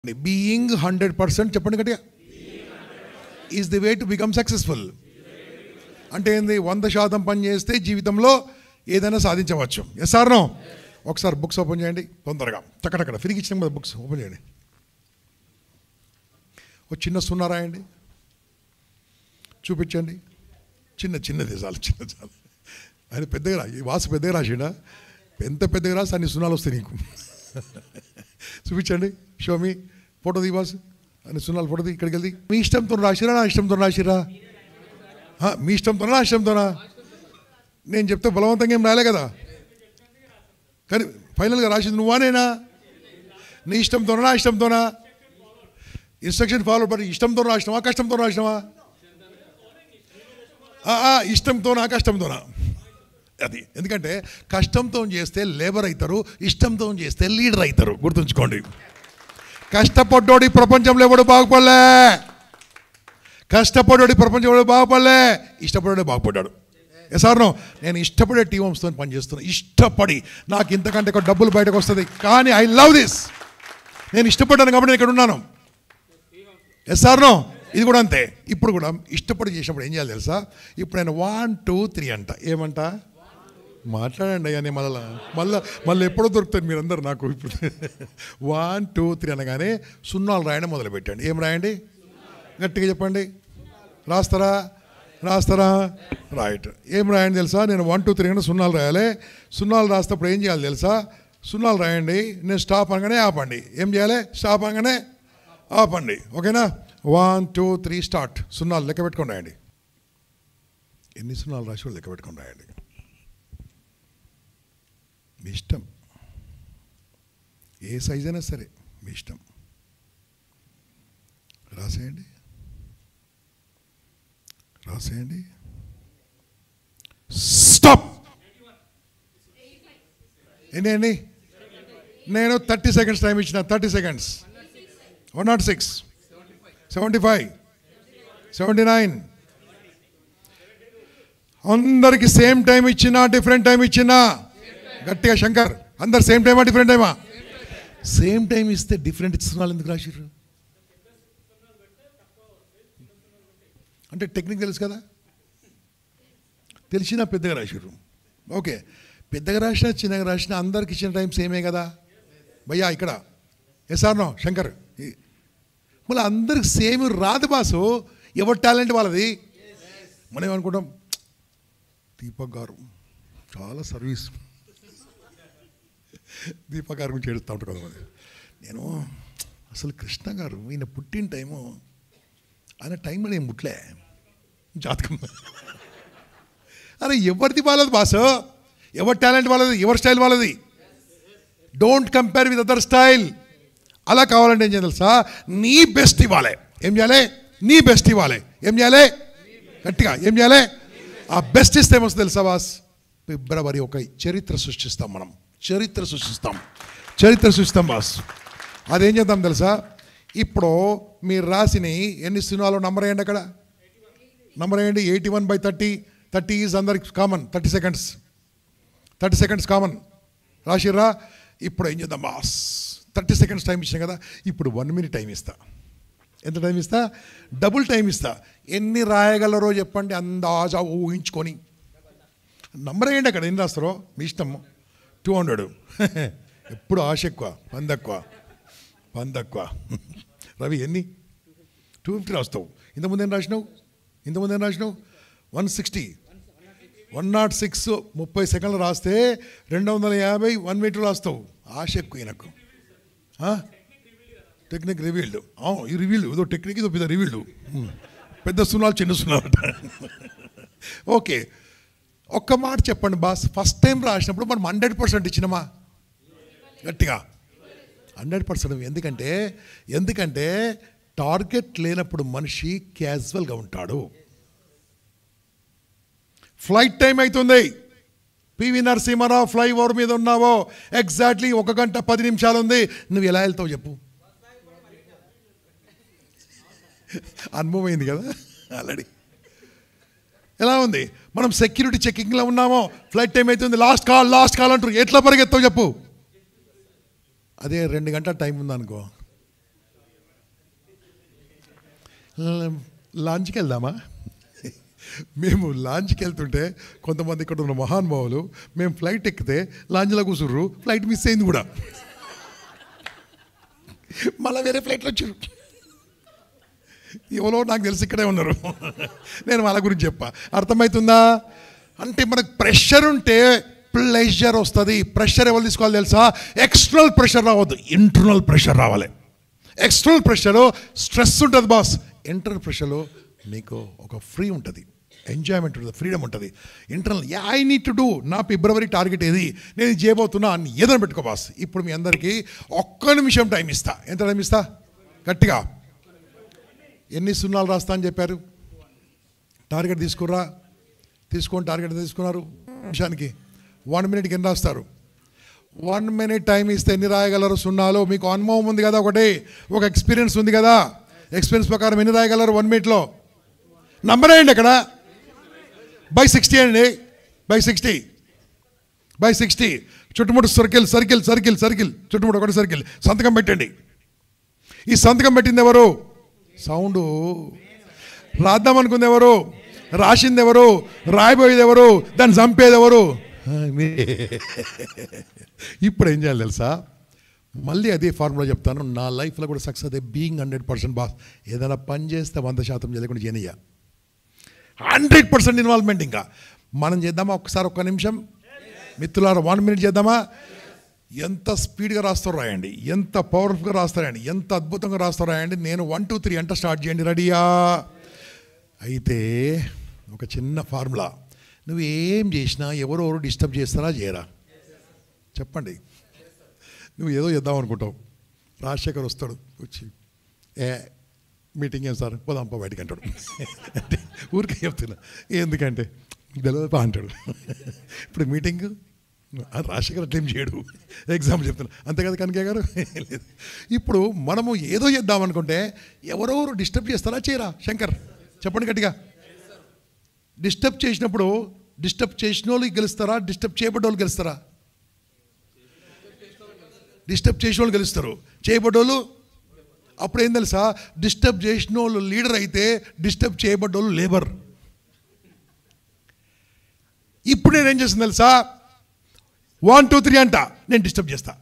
Being hundred percent చెప్పండి గట్టిగా is the way to become successful అంటే ఏంది వంద శాతం పని చేస్తే జీవితంలో ఏదైనా సాధించవచ్చు ఎస్ ఆర్ నో ఒకసారి బుక్స్ ఓపెన్ చేయండి తొందరగా టక్కటక్కడ ఫ్రీకి ఇచ్చిన కదా బుక్స్ ఓపెన్ చేయండి ఒక చిన్న సున్నా రాయండి చూపించండి చిన్న చిన్నది చాలు చిన్న చాలు ఆయన పెద్దగా రా ఈ వాసు పెద్దగా రాసిండా ఎంత పెద్దగా రాసి అన్ని సున్నాలు వస్తాయి నీకు చూపించండి షోమి ఫోటో తీ బాస్ అన్ని సున్నాలు ఫోటో తీ ఇక్కడికి వెళ్ది మీ ఇష్టంతో రాసిరా నా ఇష్టంతో రాసిరా ఆ, మీ ఇష్టంతోనా నా ఇష్టంతోనా నేను చెప్తే బలవంతంగా ఏం రాలే కదా కానీ ఫైనల్గా రాసింది నువ్వా నేనా నీ ఇష్టంతోనా నా ఇష్టంతోనా ఇన్స్ట్రక్షన్ ఫాలో పడి ఇష్టంతో రాసినావా కష్టంతో రాసినావా ఆ, ఆ, ఇష్టంతోనా కష్టంతోనా అది ఎందుకంటే కష్టంతో చేస్తే లేబర్ అవుతారు ఇష్టంతో చేస్తే లీడర్ అవుతారు గుర్తుంచుకోండి కష్టపడ్డోడి ప్రపంచంలో ఎవడు బాగుపడలే కష్టపడ్డోడి ప్రపంచంలో ఎవడు బాగుపడలే ఇష్టపడ్డాడు బాగుపడ్డాడు ఎసార్నో నేను ఇష్టపడే టీమ్ హోమ్స్తో పనిచేస్తున్నాను ఇష్టపడి నాకు ఇంతకంటే ఎక్కువ డబ్బులు బయటకు వస్తుంది కానీ ఐ లవ్ దిస్ నేను ఇష్టపడ్డాను కాబట్టి నేను ఇక్కడ ఉన్నాను ఎస్ఆర్నో ఇది కూడా అంతే ఇప్పుడు కూడా ఇష్టపడి చేసినప్పుడు ఏం చేయాలి తెలుసా ఇప్పుడు నేను వన్ టూ త్రీ అంట ఏమంట మాట్లాడండి అయ్యా నేను మళ్ళా మళ్ళీ మళ్ళీ ఎప్పుడో దొరుకుతుంది మీరందరూ నాకు ఇప్పుడు వన్ టూ త్రీ అనగానే సున్నాలు రాయడం మొదలు పెట్టండి ఏం రాయండి గట్టిగా చెప్పండి రాస్తారా రాస్తారా రైట్ ఏం రాయండి తెలుసా నేను వన్ టూ త్రీ అంటే సున్నాలు రాయాలి సున్నాలు రాసేటప్పుడు ఏం చేయాలి తెలుసా సున్నాలు రాయండి నేను స్టాప్ అనగానే ఆపండి ఏం చేయాలి స్టాప్ అనగానే ఆపండి ఓకేనా వన్ టూ త్రీ స్టార్ట్ సున్నాలు లెక్క పెట్టుకొని రాయండి ఎన్ని సున్నాలు రాసి వాళ్ళు లెక్క పెట్టుకొని రాయండి మీ ఇష్టం ఏ సైజ్ అయినా సరే మీ ఇష్టం రాసేయండి రాసేయండి స్టాప్ ఎన్ని ఎన్ని నేను థర్టీ సెకండ్స్ టైం ఇచ్చిన thirty seconds one not six seventy five seventy nine అందరికి సేమ్ టైం ఇచ్చినా డిఫరెంట్ టైం ఇచ్చినా గట్టిగా శంకర్ అందరు సేమ్ టైమా డిఫరెంట్ టైమా సేమ్ టైం ఇస్తే డిఫరెంట్ ఇస్తున్నారు ఎందుకు రాసిర్రు అంటే టెక్నిక్ తెలుసు కదా తెలిసినా పెద్దగా రాసిర్రు ఓకే పెద్దగా రాసినా చిన్నగా రాసినా అందరికి ఇచ్చిన టైం సేమే కదా భయ్యా ఇక్కడ ఎస్ఆర్ నో శంకర్ ఈ- మళ్ళీ అందరికి సేమ్ రాదు బాసు ఎవరి టాలెంట్ వాళ్ళది మనం ఏమనుకుంటాం దీపక్ గారు చాలా సర్వీస్ దీపక్ గారి గురించి ఏడుస్తూ ఉంటారు కదా మరి నేను అసలు కృష్ణ గారు ఈయన పుట్టిన టైము ఆయన టైంలో నేను ముట్లే జాతకం అరే ఎవరిది వాళ్ళది బాసు ఎవరి టాలెంట్ వాళ్ళది ఎవరి స్టైల్ వాళ్ళది don't compare with other style అలా కావాలంటే ఏం చేయాలి తెలుసా నీ బెస్ట్ ఇవ్వాలి ఏం చేయాలి నీ బెస్ట్ ఇవ్వాలి ఏం చేయాలి గట్టిగా ఏం చేయాలి ఆ బెస్ట్ ఇస్తే ఏమొస్తుంది తెలుసా బాస్ ఫిబ్రవరి ఒక చరిత్ర సృష్టిస్తాం మనం చరిత్ర సృష్టిస్తాం చరిత్ర సృష్టిస్తాం బాస్ అదేం చేద్దాం తెలుసా ఇప్పుడు మీరు రాసిన ఎన్ని సినిమాలు నంబర్ వేయండి అక్కడ నంబర్ వేయండి eighty one by thirty thirty is అందరికి common thirty seconds thirty seconds common రాసిర్రా ఇప్పుడు ఏం చేద్దాం బాస్ థర్టీ సెకండ్స్ టైం ఇచ్చాం కదా ఇప్పుడు వన్ మినిట్ టైం ఇస్తా ఎంత టైం ఇస్తా డబుల్ టైం ఇస్తా ఎన్ని రాయగలరో చెప్పండి అందాజా ఊహించుకొని నంబర్ ఏంటి అక్కడ ఎన్ని రాస్తారో మీ ఇష్టము టూ హండ్రెడ్ ఎప్పుడు ఆశ ఎక్కువ పంది ఎక్కువ పంది ఎక్కువ రవి ఎన్ని టూ ఫిఫ్టీ రాస్తావు ఇంతకుముందు ఏం రాసినావు ఇంతకుముందు ఏం రాసినావు one sixty one not six ముప్పై సెకండ్లు రాస్తే రెండు వందల యాభై వన్ మీటర్ రాస్తావు ఆశ ఎక్కువ ఈయనకు టెక్నిక్ రివీల్డ్ ఈ రివీల్డ్ ఇదో టెక్నిక్ ఇదో పెద్ద రివీల్డ్ పెద్ద సున్నాలు చిన్న సున్నాలు ఓకే ఒక్క మాట చెప్పండి బాస్ ఫస్ట్ టైం రాసినప్పుడు మనం హండ్రెడ్ పర్సెంట్ ఇచ్చినామా గట్టిగా హండ్రెడ్ పర్సెంట్ ఎందుకంటే ఎందుకంటే టార్గెట్ లేనప్పుడు మనిషి క్యాజువల్గా ఉంటాడు ఫ్లైట్ టైం అవుతుంది పివి నరసింహారావు ఫ్లై ఓవర్ మీద ఉన్నావో ఎగ్జాక్ట్లీ ఒక గంట పది నిమిషాలు ఉంది నువ్వు ఎలా వెళ్తావు చెప్పు అనుభవం అయింది కదా ఆల్రెడీ ఎలా ఉంది మనం సెక్యూరిటీ చెక్కింగ్లో ఉన్నామో ఫ్లైట్ టైం అవుతుంది లాస్ట్ కాల్ లాస్ట్ కాల్ అంటారు ఎట్లా పరిగెత్తావు చెప్పు అదే రెండు గంటల టైం ఉందనుకో లాంచ్కి వెళ్దామా మేము లాంచ్కి వెళ్తుంటే కొంతమంది ఇక్కడ ఉన్న మహానుభావులు మేము ఫ్లైట్ ఎక్కితే లాంచ్లో కూర్చుర్రు ఫ్లైట్ మిస్ అయింది కూడా మళ్ళీ వేరే ఫ్లైట్లో వచ్చారు ఎవరో నాకు తెలిసి ఇక్కడే ఉన్నారు నేను వాళ్ళ గురించి చెప్పా అర్థమవుతుందా అంటే మనకు ప్రెషర్ ఉంటే ప్లెజర్ వస్తుంది ప్రెషర్ ఎవరు తీసుకోవాలి తెలుసా ఎక్స్టర్నల్ ప్రెషర్ రావద్దు ఇంటర్నల్ ప్రెషర్ రావాలి ఎక్స్టర్నల్ ప్రెషర్ స్ట్రెస్ ఉంటుంది బాస్ ఇంటర్నల్ ప్రెషర్లో మీకు ఒక ఫ్రీ ఉంటుంది ఎంజాయ్మెంట్ ఉంటుంది ఫ్రీడమ్ ఉంటుంది internal I need to do నా ఫిబ్రవరి టార్గెట్ ఏది నేను ఇది చేయబోతున్నా అని ఏదైనా పెట్టుకో బాస్ ఇప్పుడు మీ అందరికీ ఒక్క నిమిషం టైం ఇస్తా ఎంత టైం ఇస్తా గట్టిగా ఎన్ని సున్నాలు రాస్తా అని చెప్పారు టార్గెట్ తీసుకుర్రా తీసుకొని టార్గెట్ తీసుకున్నారు నిమిషానికి వన్ మినిట్కి ఎన్ని రాస్తారు వన్ మినిట్ టైం ఇస్తే ఎన్ని రాయగలరు సున్నాలు మీకు అనుభవం ఉంది కదా ఒకటి ఒక ఎక్స్పీరియన్స్ ఉంది కదా ఎక్స్పీరియన్స్ ప్రకారం ఎన్ని రాయగలరు వన్ మినిట్లో నంబర్ వేయండి అక్కడ బై సిక్స్టీ అండి బై సిక్స్టీ బై సిక్స్టీ చుట్టుముట్టు సర్కిల్ సర్కిల్ సర్కిల్ సర్కిల్ చుట్టుముట్టు ఒకటి సర్కిల్ సంతకం పెట్టండి ఈ సంతకం పెట్టింది ఎవరు సౌండ్ రాద్దాం అనుకుంది ఎవరు రాసింది ఎవరు రాయబోయేది ఎవరు దాన్ని చంపేది ఎవరు ఆ, మీరే. ఇప్పుడు ఏం చేయాలి తెలుసా మళ్ళీ అదే ఫార్ములా చెప్తాను నా లైఫ్లో కూడా సక్సెస్ అదే బీయింగ్ హండ్రెడ్ పర్సెంట్ బాస్ ఏదైనా పని చేస్తే వంద శాతం చేయకుండా చేయనియ్య హండ్రెడ్ పర్సెంట్ ఇన్వాల్వ్మెంట్ ఇంకా మనం చేద్దామా ఒక్కసారి ఒక్క నిమిషం మిత్రులారా వన్ మినిట్ చేద్దామా ఎంత స్పీడ్గా రాస్తారో రాయండి ఎంత పవర్ఫుల్గా రాస్తారండి ఎంత అద్భుతంగా రాస్తారో రాయండి నేను వన్ టూ త్రీ అంటే స్టార్ట్ చేయండి రెడీయా అయితే ఒక చిన్న ఫార్ములా నువ్వు ఏం చేసినా ఎవరో ఎవరు డిస్టర్బ్ చేస్తారా చేయరా చెప్పండి నువ్వు ఏదో చేద్దాం అనుకుంటావు రాజశేఖర్ వస్తాడు వచ్చి ఏ మీటింగ్ ఏం సార్ పోదాంప బయటికి అంటాడు అంటే ఊరికే చెప్తున్నా ఎందుకంటే తెలియదు పా అంటాడు ఇప్పుడు మీటింగ్ రాజశేఖర్ అట్లేం చేయడు ఎగ్జామ్ చెప్తున్నా అంతే కదా కనకే గారు లేదు ఇప్పుడు మనము ఏదో చేద్దాం అనుకుంటే ఎవరెవరు డిస్టర్బ్ చేస్తారా చేయరా శంకర్ చెప్పండి గట్టిగా డిస్టర్బ్ చేసినప్పుడు డిస్టర్బ్ చేసిన వాళ్ళు గెలుస్తారా డిస్టర్బ్ చేయబడ్డ వాళ్ళు గెలుస్తారా డిస్టర్బ్ చేసిన వాళ్ళు గెలుస్తారు చేయబడ్డోళ్ళు అప్పుడు ఏం తెలుసా డిస్టర్బ్ చేసిన వాళ్ళు లీడర్ అయితే డిస్టర్బ్ చేయబడ్డోళ్ళు లేబర్ ఇప్పుడు నేను ఏం చేస్తుంది తెలుసా వన్ టూ త్రీ అంట నేను డిస్టర్బ్ చేస్తా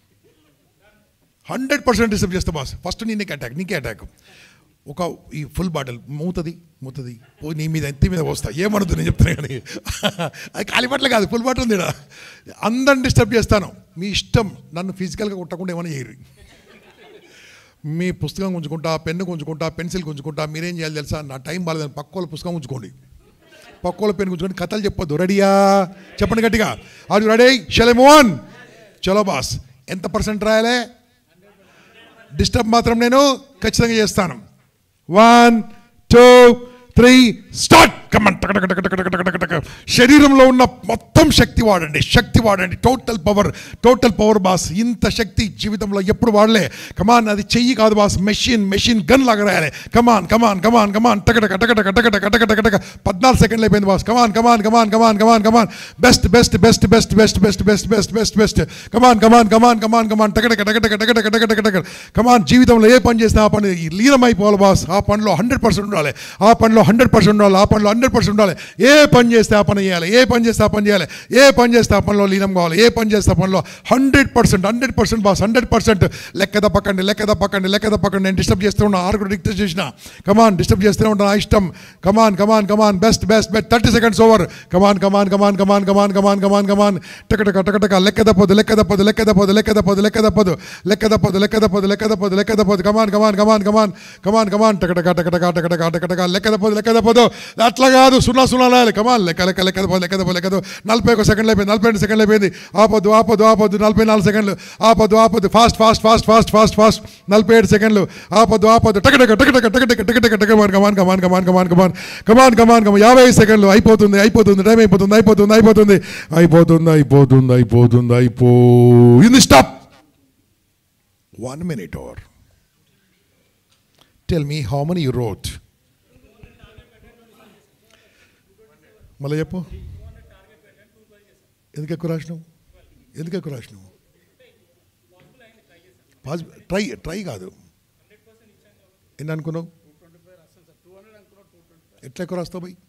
హండ్రెడ్ పర్సెంట్ డిస్టర్బ్ చేస్తా బాస్ ఫస్ట్ నీ నీకు అటాక్ నీకే అటాక్ ఒక ఈ ఫుల్ బాటిల్ మూతది మూతది పో నీ మీద ఎత్తి మీద పోస్తా ఏమనదు నేను చెప్తున్నా కానీ అది ఖాళీ బాటిల్ కాదు ఫుల్ బాటిల్ ఉంది ఈడ. అందరిని డిస్టర్బ్ చేస్తాను మీ ఇష్టం నన్ను ఫిజికల్గా కొట్టకుండా ఏమైనా చేయరు మీ పుస్తకం ఉంచుకుంటా పెన్ను ఉంచుకుంటా పెన్సిల్ ఉంచుకుంటా మీరేం చేయాలి తెలుసా నా టైం బాగాలేదని పక్క వాళ్ళ పుస్తకం ఉంచుకోండి పక్క వాళ్ళ పెన్ను ఉంచుకోండి కథలు చెప్పొద్దు రెడీయా చెప్పండి గట్టిగా ఆర్ యు రెడీ షల్ మోన్ చలో బాస్ ఎంత పర్సెంట్ రాయాలి డిస్టర్బ్ మాత్రం నేను ఖచ్చితంగా చేస్తాను one two three start come on టక టక టక టక టక టక టక టక. శరీరంలో ఉన్న మొత్తం శక్తి వాడండి శక్తి వాడండి total power total power boss ఇంత శక్తి జీవితంలో ఎప్పుడు వాడలే కమాన్ అది చెయ్యి కాదు బాస్ మెషిన్ మెషిన్ గన్ లాగా రాయాలి కమాన్ కమాన్ కమాన్ కమాన్ టక టక టక టక టక టక టక టక టక పద్నాలుగు సెకండ్లు అయిపోయింది boss come on come on come on come on come on come on best best best best best best best best best best come on come on come on come on come on టక టక టక టక టక టక టక టక టక కమాన్ జీవితంలో ఏ పని చేసినా ఆ పని లీనమైపోవాలి బాస్ ఆ పనిలో హండ్రెడ్ పర్సెంట్ ఉండాలి ఆ పనిలో హండ్రెడ్ పర్సెంట్ ఉండాలి ఆ పనిలో హండ్రెడ్ పర్సెంట్ ఉండాలి ఏ పని చేస్తే ఆ పని చేయాలి ఏ పని చేస్తే ఆ పని చేయాలి ఏ పని చేస్తే ఆ పనిలో లీనం కావాలి ఏ పని చేస్తే ఆ పనిలో hundred percent hundred percent boss hundred percent లెక్క తప్పకండి లెక్క తప్పకండి లెక్క తప్పకండి నేను డిస్టర్బ్ చేస్తూ ఉన్నా ఆరుగురు డిక్టేట్ చేసిన కమాన్ డిస్టర్బ్ చేస్తూనే ఉంటాను నా ఇష్టం come on come on come on best best best thirty seconds over come on come on come on come on come on come on come on come on టక టక టక టక లెక్క తప్పదు లెక్క తప్పదు లెక్క తప్పదు లెక్క తప్పదు లెక్క తప్పదు లెక్క తప్పదు లెక్క తప్పదు లెక్క తప్పదు లెక్క తప్పదు కమాన్ come on come on come on come on come on టక టక టక టక టక టక టక టక లెక్క తప్పదు లెక్క తప్పదు అట్లా కాదు సున్నా సున్నా రాయాలి కమాన్ లెక్క లెక్క లెక్క తప్పదు లెక్క తప్పదు లెక్క తప్పదు నలభై ఒక సెకండ్లు అయిపోయింది నలభై రెండు సెకండ్లు అయిపోయింది ఆపొద్దు ఆపొద్దు ఆపొద్దు నలభై నాలుగు సెకండ్లు ఆపొద్దు ఆపొద్దు fast fast fast fast fast fast నలభై ఏడు సెకండ్లు ఆపొద్దు ఆపొద్దు టక టక టక టక టక టక టక టక టక కమాన్ come on come on come on come on come on come on come on కమాన్ యాభై ఐదు సెకండ్లు అయిపోతుంది అయిపోతుంది టైం అయిపోతుంది అయిపోతుంది అయిపోతుంది అయిపోతుంది అయిపోతుంది అయిపోతుంది అయిపోయింది stop one minute over tell me how many you wrote మళ్ళీ చెప్పు ఎందుకు ఎక్కువ రాసినావు ఎందుకు ఎక్కువ రాసినావు పాసిబుల్ ట్రై ట్రై కాదు ఎన్ని అనుకున్నావు ఎట్లా ఎక్కువ రాస్తావు పోయి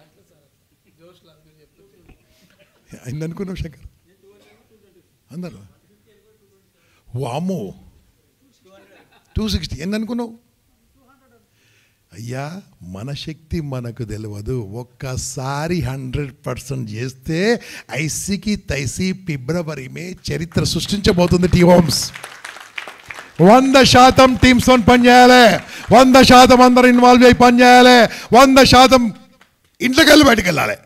అయింది అనుకున్నావు శంకర్ అందరు వామో టూ సిక్స్టీ ఎన్ని అనుకున్నావు అయ్యా మన శక్తి మనకు తెలియదు ఒక్కసారి హండ్రెడ్ పర్సెంట్ చేస్తే ఐసీకి తైసి ఫిబ్రవరి మే చరిత్ర సృష్టించబోతుంది టీ హోమ్స్ వంద శాతం టీమ్స్తో పనిచేయాలి వంద శాతం అందరు ఇన్వాల్వ్ అయి పనిచేయాలి వంద శాతం ఇంట్లోకి వెళ్ళి బయటకు వెళ్ళాలి